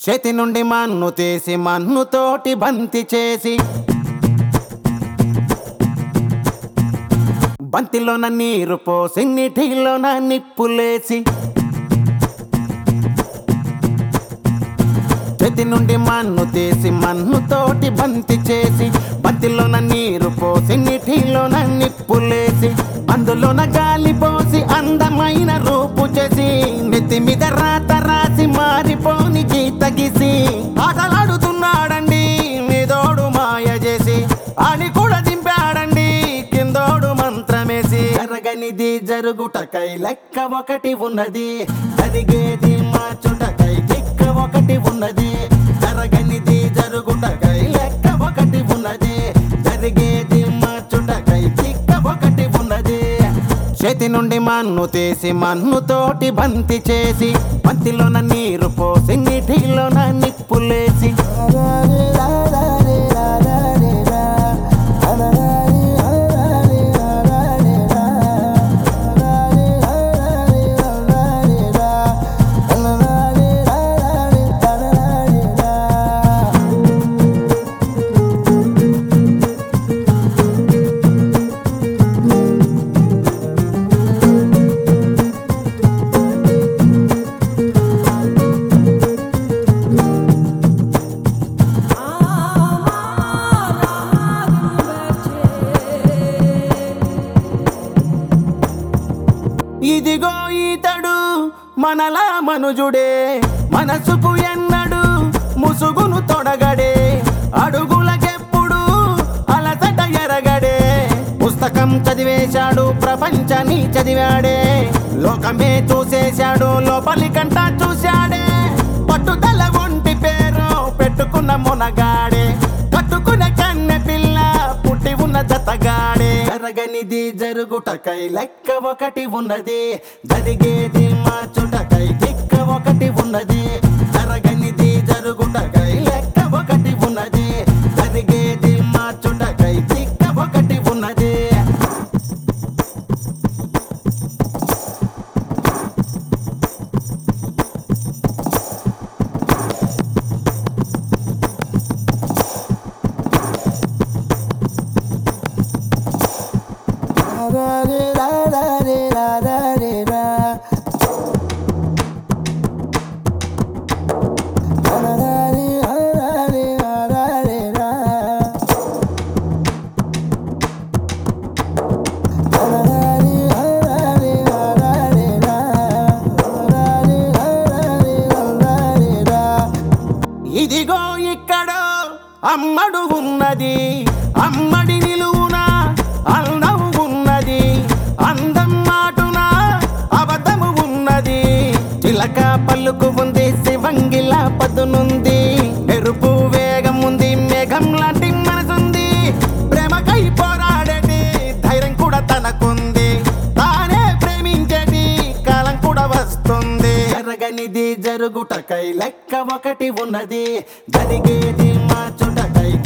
చేతి నుండి మన్ను తీసి మన్నుతోటి బంతి చేసి బంతిలోన నీరు పోసి నీటిలోన నిప్పులేసి చేతి నుండి మన్ను తీసి మన్నుతోటి బంతి చేసి బంతిలోన నీరు పోసి నీటిలోన నిప్పులేసి అందులోన గాలి పోసి అందమైన రూపు చేసి నెత్తి మీద రాత రాసి మారిపోని గీత గీసి ఆటలాడుతున్నాడండి మీదోడు మాయ చేసి అని కూడా దింపాడండి కిందోడు మంత్రమేసి జరగనిది జరుగుటకై లెక్క ఒకటి ఉన్నది జరిగేది మార్చుటకై దిక్క ఒకటి ఉన్నది జరగనిది జరుగుటకై లెక్క ఒకటి ఉన్నది జరిగేది మార్చుటకై దిక్క ఒకటి ఉన్నది చేతి నుండి మన్ను తీసి మన్నుతోటి బంతి చేసి బంతిలోన నీరు పోసి నీటిలోన నిప్పులేసి ఇదిగో ఈతడు మనలా మనుజుడే మనసుకు ఎన్నడు ముసుగును తొడగడే అడుగులకెప్పుడు అలసట ఎరగడే పుస్తకం చదివేశాడు ప్రపంచాన్ని చదివాడే లోకమే చూసేశాడు లోపలి కంట చూశాడే పట్టుదల ఒంటి పేరు పెట్టుకున్న మునగాడే కట్టుకున్న కన్నె పిల్ల పుట్టి ఉన్న జతగాడే జరగనిది జరుగుటకై లెక్క ఒకటి ఉన్నది జరిగేది మార్చుటకై దిక్క ఒకటి ఉన్నది జరగనిది జరుగుటకై లెక్క ఒకటి ఉన్నది జరిగేది మార్చుటకై దిక్క ఒకటి ఉన్నది ఇదిగో ఇక్కడ అమ్మడు ఉన్నది అమ్మడి నిలువున అందం ఉన్నది అందం మాటున అబద్ధము ఉన్నది చిలక పలుకు ఉంది శివంగిల పదునుంది మెరుపు వేగం ఉంది మేఘం లాంటి మనసుంది ప్రేమకై పోరాడేటి ధైర్యం కూడా తనకుంది తానే ప్రేమించేటి కాలం కూడా వస్తుంది జరగనిది జరుగుటకై లెక్క ఒకటి ఉన్నది జరిగేది మార్చుటకై